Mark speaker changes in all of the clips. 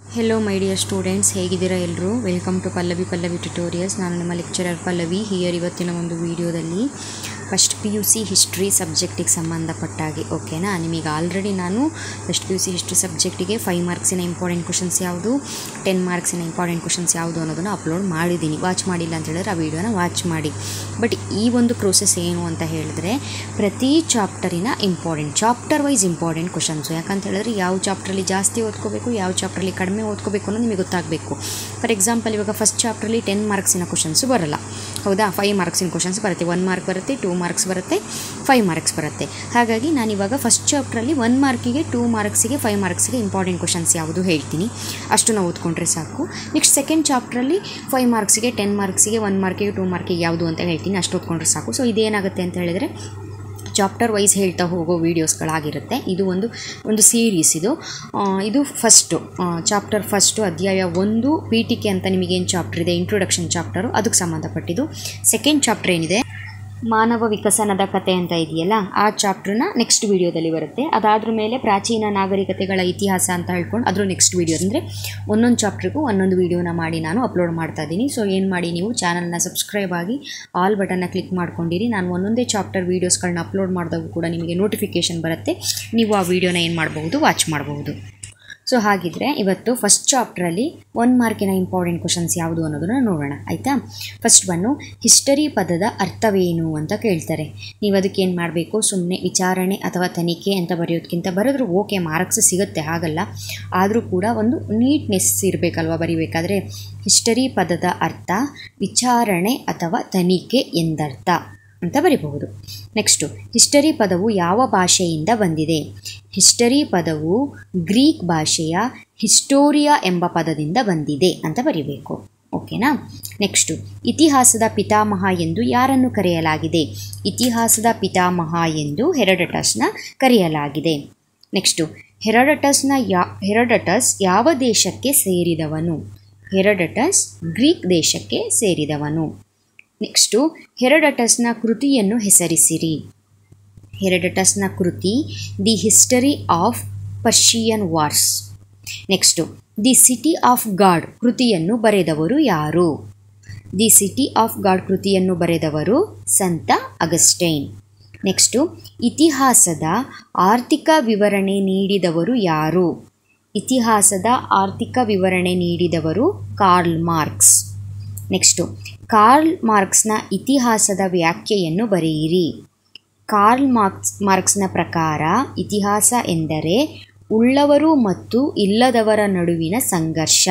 Speaker 1: hello my dear students ಹೇಗಿದ್ದೀರಾ ಎಲ್ಲರೂ welcome to Pallavi Pallavi tutorials ನಾನು ನಿಮ್ಮ ಲೆಕ್ಚರರ್ ಪಲ್ಲವಿ ಹಿಯರ್ ಇವತ್ತಿನ ಒಂದು ವಿಡಿಯೋದಲ್ಲಿ first P U C history ಸಬ್ಜೆಕ್ಟಿಗೆ ಸಂಬಂಧಪಟ್ಟಾಗೆ ಓಕೆನಾ ನಿಮಗೆ ಆಲ್ರೆಡಿ ನಾನು first P U C history ಸಬ್ಜೆಕ್ಟಿಗೆ ಫೈವ್ ಮಾರ್ಕ್ಸಿನ ಇಂಪಾರ್ಟೆಂಟ್ ಕ್ವಶನ್ಸ್ ಯಾವುದು ಟೆನ್ ಮಾರ್ಕ್ಸಿನ ಇಂಪಾರ್ಟೆಂಟ್ ಕ್ವಶನ್ಸ್ ಯಾವುದು ಅನ್ನೋದನ್ನು ಅಪ್ಲೋಡ್ ಮಾಡಿದ್ದೀನಿ ವಾಚ್ ಮಾಡಿಲ್ಲ ಅಂತ ಹೇಳಿದ್ರೆ ಆ ವಿಡಿಯೋನ ವಾಚ್ ಮಾಡಿ ಬಟ್ ಈ ಒಂದು ಪ್ರೋಸೆಸ್ ಏನು ಅಂತ ಹೇಳಿದ್ರೆ ಪ್ರತಿ ಚಾಪ್ಟರಿನ important chapter wise important questions ಯಾಕಂತ ಹೇಳಿದ್ರೆ ಯಾವ ಚಾಪ್ಟ್ರಲ್ಲಿ ಜಾಸ್ತಿ ಓದ್ಕೋಬೇಕು ಯಾವ ಚಾಪ್ಟ್ರಲ್ಲಿ ಕಡಿಮೆ ಓದ್ಕೋಬೇಕು ಅನ್ನೋದು ನಿಮಗೆ ಗೊತ್ತಾಗಬೇಕು ಫಾರ್ ಎಕ್ಸಾಂಪಲ್ ಇವಾಗ ಫಸ್ಟ್ ಚಾಪ್ಟ್ರಲ್ಲಿ ಟೆನ್ ಮಾರ್ಕ್ಸಿನ ಕ್ವಶನ್ಸು ಬರಲ್ಲ ಹೌದಾ ಫೈವ್ ಮಾರ್ಕ್ಸಿನ ಕ್ವಶನ್ಸ್ ಬರುತ್ತೆ ಒನ್ ಮಾರ್ಕ್ ಬರುತ್ತೆ ಟೂ ಮಾರ್ಕ್ಸ್ ಬರುತ್ತೆ ಫೈವ್ ಮಾರ್ಕ್ಸ್ ಬರುತ್ತೆ ಹಾಗಾಗಿ ನಾನು ಇವಾಗ ಫಸ್ಟ್ ಚಾಪ್ಟ್ರಲ್ಲಿ ಒನ್ ಮಾರ್ಕಿಗೆ ಟೂ ಮಾರ್ಕ್ಸಿಗೆ ಫೈವ್ ಮಾರ್ಕ್ಸಿಗೆ ಇಂಪಾರ್ಟೆಂಟ್ ಕ್ವಶನ್ಸ್ ಯಾವುದು ಹೇಳ್ತೀನಿ ಅಷ್ಟು ನಾವು ಓದ್ಕೊಂಡ್ರೆ ಸಾಕು ನೆಕ್ಸ್ಟ್ ಸೆಕೆಂಡ್ ಚಾಪ್ಟ್ರಲ್ಲಿ ಫೈವ್ ಮಾರ್ಕ್ಸಿಗೆ ಟೆನ್ ಮಾರ್ಕ್ಸಿಗೆ ಒನ್ ಮಾರ್ಕಿಗೆ ಟೂ ಮಾರ್ಕಿಗೆ ಯಾವುದು ಅಂತ ಹೇಳ್ತೀನಿ ಅಷ್ಟು ಓದ್ಕೊಂಡ್ರೆ ಸಾಕು ಸೊ ಇದೇನಾಗುತ್ತೆ ಅಂತ ಹೇಳಿದರೆ ಚಾಪ್ಟರ್ ವೈಸ್ ಹೇಳ್ತಾ ಹೋಗೋ ವೀಡಿಯೋಸ್ಗಳಾಗಿರುತ್ತೆ ಇದು ಒಂದು ಒಂದು ಸೀರೀಸ್ ಇದು ಆ, ಇದು ಫಸ್ಟು ಚಾಪ್ಟರ್ ಫಸ್ಟು ಅಧ್ಯಾಯ ಒಂದು ಪೀಠಿಕೆ ಅಂತ ನಿಮಗೇನು ಚಾಪ್ಟರ್ ಇದೆ ಇಂಟ್ರೊಡಕ್ಷನ್ ಚಾಪ್ಟರು ಅದಕ್ಕೆ ಸಂಬಂಧಪಟ್ಟಿದ್ದು ಸೆಕೆಂಡ್ ಚಾಪ್ಟರ್ ಏನಿದೆ ಮಾನವ ವಿಕಸನದ ಕತೆ ಅಂತ ಇದೆಯಲ್ಲ ಆ ಚಾಪ್ಟ್ರನ್ನ ನೆಕ್ಸ್ಟ್ ವೀಡಿಯೋದಲ್ಲಿ ಬರುತ್ತೆ ಅದಾದ್ರ ಮೇಲೆ ಪ್ರಾಚೀನ ನಾಗರಿಕತೆಗಳ ಇತಿಹಾಸ ಅಂತ ಹೇಳ್ಕೊಂಡು ಅದ್ರ ನೆಕ್ಸ್ಟ್ ವೀಡಿಯೋ ಅಂದರೆ ಒಂದೊಂದು ಚಾಪ್ಟ್ರಿಗೂ ಒಂದೊಂದು ವೀಡಿಯೋನ ಮಾಡಿ ನಾನು ಅಪ್ಲೋಡ್ ಮಾಡ್ತಾ ಇದ್ದೀನಿ ಸೊ ಏನು ಮಾಡಿ ನೀವು ಚಾನಲ್ನ ಸಬ್ಸ್ಕ್ರೈಬ್ ಆಗಿ ಆಲ್ ಬಟನ್ನ ಕ್ಲಿಕ್ ಮಾಡ್ಕೊಂಡಿರಿ ನಾನು ಒಂದೊಂದೇ ಚಾಪ್ಟರ್ ವೀಡಿಯೋಸ್ಗಳನ್ನ ಅಪ್ಲೋಡ್ ಮಾಡಿದಾಗ ಕೂಡ ನಿಮಗೆ ನೋಟಿಫಿಕೇಷನ್ ಬರುತ್ತೆ ನೀವು ಆ ವೀಡಿಯೋನ ಏನು ಮಾಡಬಹುದು ವಾಚ್ ಮಾಡಬಹುದು ಸೊ ಹಾಗಿದ್ರೆ ಇವತ್ತು ಫಸ್ಟ್ ಚಾಪ್ಟ್ರಲ್ಲಿ ಒನ್ ಮಾರ್ಕಿನ ಇಂಪಾರ್ಟೆಂಟ್ ಕ್ವಶನ್ಸ್ ಯಾವುದು ಅನ್ನೋದನ್ನು ನೋಡೋಣ ಆಯಿತಾ ಫಸ್ಟ್ ಬನ್ನು ಹಿಸ್ಟರಿ ಪದದ ಅರ್ಥವೇನು ಅಂತ ಕೇಳ್ತಾರೆ ನೀವು ಅದಕ್ಕೆ ಏನು ಮಾಡಬೇಕು ಸುಮ್ಮನೆ ವಿಚಾರಣೆ ಅಥವಾ ತನಿಖೆ ಅಂತ ಬರೆಯೋದಕ್ಕಿಂತ ಬರೆದ್ರು ಓಕೆ ಮಾರ್ಕ್ಸ್ ಸಿಗುತ್ತೆ ಹಾಗಲ್ಲ ಆದರೂ ಕೂಡ ಒಂದು ನೀಟ್ನೆಸ್ ಇರಬೇಕಲ್ವ ಬರಿಬೇಕಾದ್ರೆ ಹಿಸ್ಟರಿ ಪದದ ಅರ್ಥ ವಿಚಾರಣೆ ಅಥವಾ ತನಿಖೆ ಎಂದರ್ಥ ಅಂತ ಬರಿಬಹುದು ನೆಕ್ಸ್ಟು ಹಿಸ್ಟರಿ ಪದವು ಯಾವ ಭಾಷೆಯಿಂದ ಬಂದಿದೆ ಹಿಸ್ಟರಿ ಪದವು ಗ್ರೀಕ್ ಭಾಷೆಯ ಹಿಸ್ಟೋರಿಯಾ ಎಂಬ ಪದದಿಂದ ಬಂದಿದೆ ಅಂತ ಬರಿಬೇಕು ಓಕೆನಾ ನೆಕ್ಸ್ಟು ಇತಿಹಾಸದ ಪಿತಾಮಹ ಎಂದು ಯಾರನ್ನು ಕರೆಯಲಾಗಿದೆ ಇತಿಹಾಸದ ಪಿತಾಮಹ ಎಂದು ಹೆರಡಟಸ್ನ ಕರೆಯಲಾಗಿದೆ ನೆಕ್ಸ್ಟು ಹೆರಡಟಸ್ನ ಯಾ ಹೆರಡಟಸ್ ಯಾವ ದೇಶಕ್ಕೆ ಸೇರಿದವನು ಹೆರಡಟಸ್ ಗ್ರೀಕ್ ದೇಶಕ್ಕೆ ಸೇರಿದವನು ನೆಕ್ಸ್ಟು ಹೆರಡಟಸ್ನ ಕೃತಿಯನ್ನು ಹೆಸರಿಸಿರಿ ಹೆರಡಟಸ್ನ ಕೃತಿ the history of Persian wars next the city of God ಕೃತಿಯನ್ನು ಬರೆದವರು ಯಾರು ದಿ ಸಿಟಿ ಆಫ್ ಗಾಡ್ ಕೃತಿಯನ್ನು ಬರೆದವರು ಸಂತ ಅಗಸ್ಟೈನ್ ನೆಕ್ಸ್ಟು ಇತಿಹಾಸದ ಆರ್ಥಿಕ ವಿವರಣೆ ನೀಡಿದವರು ಯಾರು ಇತಿಹಾಸದ ಆರ್ಥಿಕ ವಿವರಣೆ ನೀಡಿದವರು ಕಾರ್ಲ್ ಮಾರ್ಕ್ಸ್ ನೆಕ್ಸ್ಟು ಕಾರ್ಲ್ ಮಾರ್ಕ್ಸ್ನ ಇತಿಹಾಸದ ವ್ಯಾಖ್ಯೆಯನ್ನು ಬರೆಯಿರಿ ಕಾರ್ಲ್ ಮಾರ್ಕ್ಸ್ ಮಾರ್ಕ್ಸ್ನ ಪ್ರಕಾರ ಇತಿಹಾಸ ಎಂದರೆ ಉಳ್ಳವರು ಮತ್ತು ಇಲ್ಲದವರ ನಡುವಿನ ಸಂಘರ್ಷ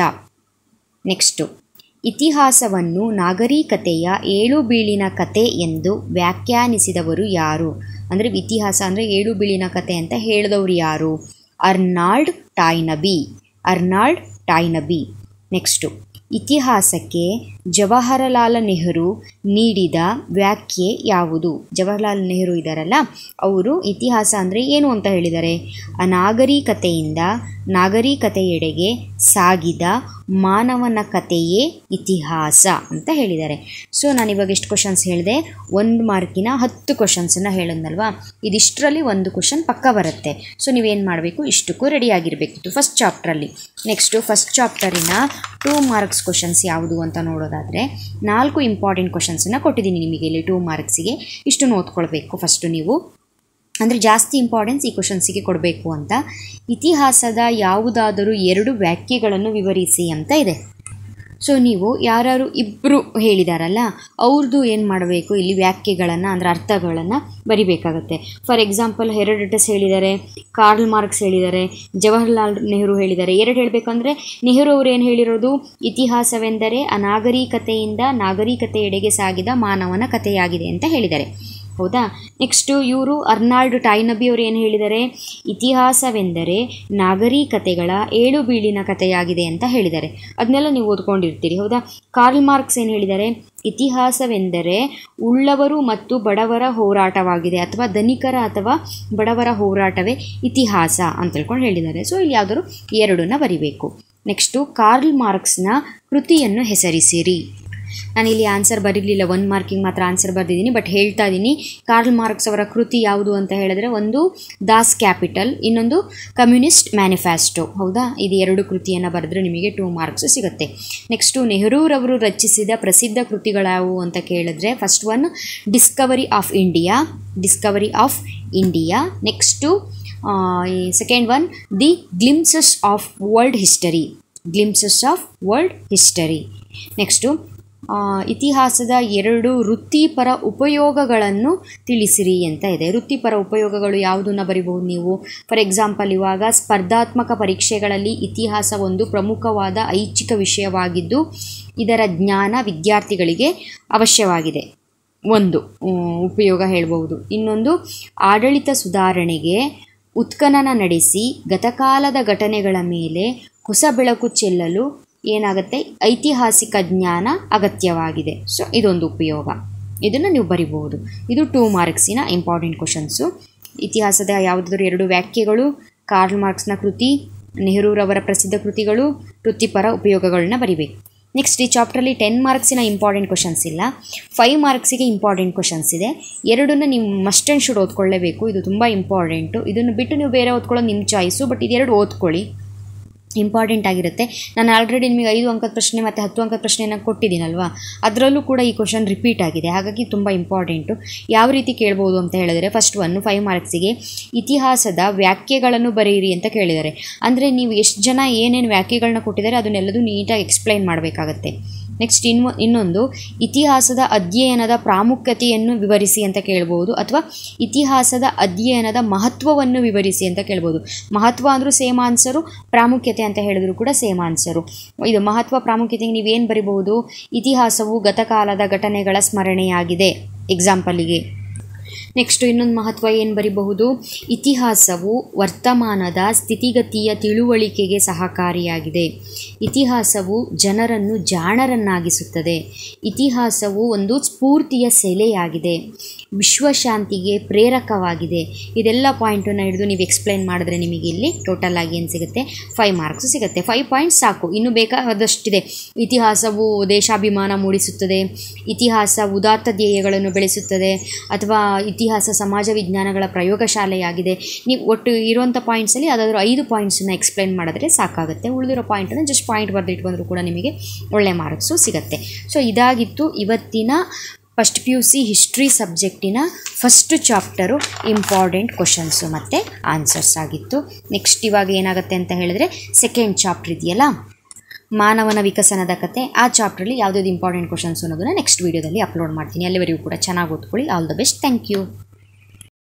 Speaker 1: ನೆಕ್ಸ್ಟು ಇತಿಹಾಸವನ್ನು ನಾಗರಿಕತೆಯ ಏಳು ಬೀಳಿನ ಕತೆ ಎಂದು ವ್ಯಾಖ್ಯಾನಿಸಿದವರು ಯಾರು ಅಂದರೆ ಇತಿಹಾಸ ಅಂದರೆ ಏಳು ಬೀಳಿನ ಕತೆ ಅಂತ ಹೇಳಿದವರು ಯಾರು Arnold Toynbee Arnold Toynbee next ಇತಿಹಾಸಕ್ಕೆ ಜವಾಹರಲಾಲ್ ನೆಹರು ನೀಡಿದ ವ್ಯಾಖ್ಯೆ ಯಾವುದು ಜವಾಹರಲಾಲ್ ನೆಹರು ಇದ್ದಾರಲ್ಲ ಅವರು ಇತಿಹಾಸ ಅಂದರೆ ಏನು ಅಂತ ಹೇಳಿದ್ದಾರೆ ಅನಾಗರಿಕತೆಯಿಂದ ನಾಗರಿಕತೆಯೆಡೆಗೆ ಸಾಗಿದ ಮಾನವನ ಕಥೆಯೇ ಇತಿಹಾಸ ಅಂತ ಹೇಳಿದ್ದಾರೆ ಸೊ ನಾನು ಇವಾಗ ಎಷ್ಟು ಕ್ವಶನ್ಸ್ ಹೇಳಿದೆ ಒಂದು ಮಾರ್ಕಿನ ಹತ್ತು ಕ್ವಶನ್ಸನ್ನು ಹೇಳಿದ್ನಲ್ವಾ ಇದಿಷ್ಟರಲ್ಲಿ ಒಂದು ಕ್ವಶನ್ ಪಕ್ಕ ಬರುತ್ತೆ ಸೊ ನೀವೇನು ಮಾಡಬೇಕು ಇಷ್ಟಕ್ಕೂ ರೆಡಿ ಆಗಿರಬೇಕಿತ್ತು ಫಸ್ಟ್ ಚಾಪ್ಟ್ರಲ್ಲಿ ನೆಕ್ಸ್ಟು ಫಸ್ಟ್ ಚಾಪ್ಟರಿನ ಟೂ ಮಾರ್ಕ್ಸ್ ಕ್ವಶನ್ಸ್ ಯಾವುದು ಅಂತ ನೋಡೋದಾದರೆ ನಾಲ್ಕು ಇಂಪಾರ್ಟೆಂಟ್ ಕ್ವಶನ್ಸನ್ನು ಕೊಟ್ಟಿದ್ದೀನಿ ನಿಮಗೆ ಇಲ್ಲಿ ಟೂ ಮಾರ್ಕ್ಸಿಗೆ ಇಷ್ಟನ್ನು ಓದ್ಕೊಳ್ಬೇಕು ಫಸ್ಟು ನೀವು ಅಂದರೆ ಜಾಸ್ತಿ ಇಂಪಾರ್ಟೆನ್ಸ್ ಈ ಕ್ವಶನ್ಸಿಗೆ ಕೊಡಬೇಕು ಅಂತ ಇತಿಹಾಸದ ಯಾವುದಾದರೂ ಎರಡು ವ್ಯಾಖ್ಯೆಗಳನ್ನು ವಿವರಿಸಿ ಅಂತ ಇದೆ ಸೊ ನೀವು ಯಾರು ಇಬ್ಬರು ಹೇಳಿದಾರಲ್ಲ ಅವ್ರದ್ದು ಏನು ಮಾಡಬೇಕು ಇಲ್ಲಿ ವ್ಯಾಖ್ಯೆಗಳನ್ನು ಅಂದರೆ ಅರ್ಥಗಳನ್ನು ಬರಿಬೇಕಾಗತ್ತೆ ಫಾರ್ ಎಕ್ಸಾಂಪಲ್ ಹೆರಡಟಸ್ ಹೇಳಿದ್ದಾರೆ ಕಾರ್ಲ್ ಮಾರ್ಕ್ಸ್ ಹೇಳಿದ್ದಾರೆ ಜವಾಹರ್ಲಾಲ್ ನೆಹರು ಹೇಳಿದ್ದಾರೆ ಎರಡು ಹೇಳಬೇಕಂದ್ರೆ ನೆಹರು ಅವರು ಏನು ಹೇಳಿರೋದು ಇತಿಹಾಸವೆಂದರೆ ಅನಾಗರಿಕತೆಯಿಂದ ನಾಗರಿಕತೆಯೆಡೆಗೆ ಸಾಗಿದ ಮಾನವನ ಕಥೆಯಾಗಿದೆ ಅಂತ ಹೇಳಿದ್ದಾರೆ ಹೌದಾ ನೆಕ್ಸ್ಟು ಇವರು ಅರ್ನಾಲ್ಡ್ ಟೈನಬಿ ಅವರು ಏನು ಹೇಳಿದ್ದಾರೆ ಇತಿಹಾಸವೆಂದರೆ ನಾಗರಿಕತೆಗಳ ಏಳು ಬೀಳಿನ ಕಥೆಯಾಗಿದೆ ಅಂತ ಹೇಳಿದ್ದಾರೆ ಅದನ್ನೆಲ್ಲ ನೀವು ಓದ್ಕೊಂಡಿರ್ತೀರಿ ಹೌದಾ ಕಾರ್ಲ್ ಮಾರ್ಕ್ಸ್ ಏನು ಹೇಳಿದ್ದಾರೆ ಇತಿಹಾಸವೆಂದರೆ ಉಳ್ಳವರು ಮತ್ತು ಬಡವರ ಹೋರಾಟವಾಗಿದೆ ಅಥವಾ ಧನಿಕರ ಅಥವಾ ಬಡವರ ಹೋರಾಟವೇ ಇತಿಹಾಸ ಅಂತ ಹೇಳ್ಕೊಂಡು ಹೇಳಿದ್ದಾರೆ ಸೊ ಇಲ್ಲಿ ಯಾವುದಾದ್ರು ಎರಡನ್ನ ಬರಿಬೇಕು ನೆಕ್ಸ್ಟು ಕಾರ್ಲ್ ಮಾರ್ಕ್ಸ್ನ ಕೃತಿಯನ್ನು ಹೆಸರಿಸಿರಿ ನಾನಿಲ್ಲಿ ಆನ್ಸರ್ ಬರೀಲಿಲ್ಲ ಒನ್ ಮಾರ್ಕಿಂಗ್ ಮಾತ್ರ ಆನ್ಸರ್ ಬರೆದಿದ್ದೀನಿ ಬಟ್ ಹೇಳ್ತಾ ಇದ್ದೀನಿ ಕಾರ್ಲ್ ಮಾರ್ಕ್ಸ್ ಅವರ ಕೃತಿ ಯಾವುದು ಅಂತ ಹೇಳಿದ್ರೆ ಒಂದು ದಾಸ್ ಕ್ಯಾಪಿಟಲ್ ಇನ್ನೊಂದು ಕಮ್ಯುನಿಸ್ಟ್ ಮ್ಯಾನಿಫೆಸ್ಟೋ ಹೌದಾ ಇದು ಎರಡು ಕೃತಿಯನ್ನು ಬರೆದ್ರೆ ನಿಮಗೆ ಟೂ ಮಾರ್ಕ್ಸ್ ಸಿಗುತ್ತೆ ನೆಕ್ಸ್ಟು ನೆಹರೂರವರು ರಚಿಸಿದ ಪ್ರಸಿದ್ಧ ಕೃತಿಗಳಾವು ಅಂತ ಕೇಳಿದ್ರೆ first one discovery of India discovery of India next second one the glimpses of world history glimpses of world history next ಇತಿಹಾಸದ ಎರಡು ವೃತ್ತಿಪರ ಉಪಯೋಗಗಳನ್ನು ತಿಳಿಸಿರಿ ಅಂತ ಇದೆ ವೃತ್ತಿಪರ ಉಪಯೋಗಗಳು ಯಾವುದನ್ನು ಬರಿಬಹುದು ನೀವು ಫಾರ್ ಎಕ್ಸಾಂಪಲ್ ಇವಾಗ ಸ್ಪರ್ಧಾತ್ಮಕ ಪರೀಕ್ಷೆಗಳಲ್ಲಿ ಇತಿಹಾಸ ಒಂದು ಪ್ರಮುಖವಾದ ಐಚ್ಛಿಕ ವಿಷಯವಾಗಿದ್ದು ಇದರ ಜ್ಞಾನ ವಿದ್ಯಾರ್ಥಿಗಳಿಗೆ ಅವಶ್ಯವಾಗಿದೆ ಒಂದು ಉಪಯೋಗ ಹೇಳ್ಬೋದು ಇನ್ನೊಂದು ಆಡಳಿತ ಸುಧಾರಣೆಗೆ ಉತ್ಖನನ ನಡೆಸಿ ಗತಕಾಲದ ಘಟನೆಗಳ ಮೇಲೆ ಹೊಸ ಬೆಳಕು ಚೆಲ್ಲಲು ಏನಾಗುತ್ತೆ ಐತಿಹಾಸಿಕ ಜ್ಞಾನ ಅಗತ್ಯವಾಗಿದೆ ಸೊ ಇದೊಂದು ಉಪಯೋಗ ಇದನ್ನು ನೀವು ಬರಿಬಹುದು ಇದು ಟೂ ಮಾರ್ಕ್ಸಿನ ಇಂಪಾರ್ಟೆಂಟ್ ಕ್ವಶನ್ಸು ಇತಿಹಾಸದ ಯಾವುದಾದ್ರೂ ಎರಡು ವ್ಯಾಖ್ಯೆಗಳು ಕಾರ್ಲ್ ಮಾರ್ಕ್ಸ್ನ ಕೃತಿ ನೆಹರೂರವರ ಪ್ರಸಿದ್ಧ ಕೃತಿಗಳು ವೃತ್ತಿಪರ ಉಪಯೋಗಗಳನ್ನ ಬರಿಬೇಕು ನೆಕ್ಸ್ಟ್ ಈ ಚಾಪ್ಟ್ರಲ್ಲಿ ಟೆನ್ ಮಾರ್ಕ್ಸಿನ ಇಂಪಾರ್ಟೆಂಟ್ ಕ್ವಶನ್ಸ್ ಇಲ್ಲ ಫೈವ್ ಮಾರ್ಕ್ಸಿಗೆ ಇಂಪಾರ್ಟೆಂಟ್ ಕ್ವಶನ್ಸ್ ಇದೆ ಎರಡನ್ನ ನೀವು ಮಸ್ಟ್ ಆ್ಯಂಡ್ ಶುಡ್ ಓದ್ಕೊಳ್ಳೇಬೇಕು ಇದು ತುಂಬ ಇಂಪಾರ್ಟೆಂಟು ಇದನ್ನು ಬಿಟ್ಟು ನೀವು ಬೇರೆ ಓದ್ಕೊಳ್ಳೋದು ನಿಮ್ಮ ಚಾಯ್ಸು ಬಟ್ ಇದೆರಡು ಓದ್ಕೊಳ್ಳಿ ಇಂಪಾರ್ಟೆಂಟ್ ಆಗಿರುತ್ತೆ ನಾನು ಆಲ್ರೆಡಿ ನಿಮಗೆ ಐದು ಅಂಕದ ಪ್ರಶ್ನೆ ಮತ್ತು ಹತ್ತು ಅಂಕದ ಪ್ರಶ್ನೆಯನ್ನು ಕೊಟ್ಟಿದ್ದೀನಲ್ವಾ ಅದರಲ್ಲೂ ಕೂಡ ಈ ಕ್ವಶನ್ ರಿಪೀಟ್ ಆಗಿದೆ ಹಾಗಾಗಿ ತುಂಬ ಇಂಪಾರ್ಟೆಂಟು ಯಾವ ರೀತಿ ಕೇಳ್ಬೋದು ಅಂತ ಹೇಳಿದರೆ ಫಸ್ಟ್ ಒನ್ ಫೈವ್ ಮಾರ್ಕ್ಸಿಗೆ ಇತಿಹಾಸದ ವ್ಯಾಖ್ಯೆಗಳನ್ನು ಬರೆಯಿರಿ ಅಂತ ಕೇಳಿದ್ದಾರೆ ಅಂದರೆ ನೀವು ಎಷ್ಟು ಜನ ಏನೇನು ವ್ಯಾಖ್ಯೆಗಳನ್ನ ಕೊಟ್ಟಿದ್ದಾರೆ ಅದನ್ನೆಲ್ಲದೂ ನೀಟಾಗಿ ಎಕ್ಸ್ಪ್ಲೈನ್ ಮಾಡಬೇಕಾಗತ್ತೆ ನೆಕ್ಸ್ಟ್ ಇನ್ನು ಇನ್ನೊಂದು ಇತಿಹಾಸದ ಅಧ್ಯಯನದ ಪ್ರಾಮುಖ್ಯತೆಯನ್ನು ವಿವರಿಸಿ ಅಂತ ಕೇಳ್ಬೋದು ಅಥವಾ ಇತಿಹಾಸದ ಅಧ್ಯಯನದ ಮಹತ್ವವನ್ನು ವಿವರಿಸಿ ಅಂತ ಕೇಳ್ಬೋದು ಮಹತ್ವ ಅಂದರೂ ಸೇಮ್ ಆನ್ಸರು ಪ್ರಾಮುಖ್ಯತೆ ಅಂತ ಹೇಳಿದ್ರು ಕೂಡ ಸೇಮ್ ಆನ್ಸರು ಇದು ಮಹತ್ವ ಪ್ರಾಮುಖ್ಯತೆಗೆ ನೀವೇನು ಬರಿಬಹುದು ಇತಿಹಾಸವು ಗತಕಾಲದ ಘಟನೆಗಳ ಸ್ಮರಣೆಯಾಗಿದೆ ಎಕ್ಸಾಂಪಲಿಗೆ ನೆಕ್ಸ್ಟು ಇನ್ನೊಂದು ಮಹತ್ವ ಏನು ಬರಿಬಹುದು ಇತಿಹಾಸವು ವರ್ತಮಾನದ ಸ್ಥಿತಿಗತಿಯ ತಿಳುವಳಿಕೆಗೆ ಸಹಕಾರಿಯಾಗಿದೆ ಇತಿಹಾಸವು ಜನರನ್ನು ಜಾಣರನ್ನಾಗಿಸುತ್ತದೆ ಇತಿಹಾಸವು ಒಂದು ಸ್ಫೂರ್ತಿಯ ಸೆಲೆಯಾಗಿದೆ ವಿಶ್ವಶಾಂತಿಗೆ ಪ್ರೇರಕವಾಗಿದೆ ಇದೆಲ್ಲ ಪಾಯಿಂಟನ್ನು ಹಿಡಿದು ನೀವು ಎಕ್ಸ್ಪ್ಲೈನ್ ಮಾಡಿದ್ರೆ ನಿಮಗೆ ಇಲ್ಲಿ ಟೋಟಲ್ ಆಗಿ ಏನು ಸಿಗುತ್ತೆ ಫೈವ್ ಮಾರ್ಕ್ಸ್ ಸಿಗುತ್ತೆ ಫೈವ್ ಪಾಯಿಂಟ್ಸ್ ಸಾಕು ಇನ್ನೂ ಬೇಕಾದಷ್ಟಿದೆ ಇತಿಹಾಸವು ದೇಶಾಭಿಮಾನ ಮೂಡಿಸುತ್ತದೆ ಇತಿಹಾಸ ಉದಾತ್ತ ಧ್ಯೇಯಗಳನ್ನು ಬೆಳೆಸುತ್ತದೆ ಅಥವಾ ಇತಿಹಾಸ ಸಮಾಜ ವಿಜ್ಞಾನಗಳ ಪ್ರಯೋಗಶಾಲೆಯಾಗಿದೆ ನೀವು ಒಟ್ಟು ಇರುವಂಥ ಪಾಯಿಂಟ್ಸಲ್ಲಿ ಯಾವುದಾದ್ರೂ ಐದು ಪಾಯಿಂಟ್ಸನ್ನು ಎಕ್ಸ್ಪ್ಲೈನ್ ಮಾಡಿದ್ರೆ ಸಾಕಾಗುತ್ತೆ ಉಳಿದಿರೋ ಪಾಯಿಂಟನ್ನು ಜಸ್ಟ್ ಪಾಯಿಂಟ್ ಬರೆದಿಟ್ಕೊಂಡ್ರೂ ಕೂಡ ನಿಮಗೆ ಒಳ್ಳೆ ಮಾರ್ಕ್ಸು ಸಿಗುತ್ತೆ ಸೊ ಇದಾಗಿತ್ತು ಇವತ್ತಿನ first P U C history ಸಬ್ಜೆಕ್ಟಿನ ಫಸ್ಟ್ ಚಾಪ್ಟರು ಇಂಪಾರ್ಟೆಂಟ್ ಕ್ವಶನ್ಸು ಮತ್ತು ಆನ್ಸರ್ಸ್ ಆಗಿತ್ತು ನೆಕ್ಸ್ಟ್ ಇವಾಗ ಏನಾಗುತ್ತೆ ಅಂತ ಹೇಳಿದ್ರೆ ಸೆಕೆಂಡ್ ಚಾಪ್ಟರ್ ಇದೆಯಲ್ಲ ಮಾನವನ ವಿಕಸನದ ಕತೆ ಆ ಚಾಪ್ಟ್ರಲ್ಲಿ ಯಾವುದಾದ್ರು ಇಂಪಾರ್ಟೆಂಟ್ ಕ್ವಶನ್ಸ್ ಅನ್ನೋದನ್ನು ನೆಕ್ಸ್ಟ್ ವೀಡಿಯೋದಲ್ಲಿ ಅಪ್ಲೋಡ್ ಮಾಡ್ತೀನಿ ಅಲ್ಲಿವರೆಗೂ ಕೂಡ ಚೆನ್ನಾಗಿ ಓದ್ಕೊಳ್ಳಿ all the best thank you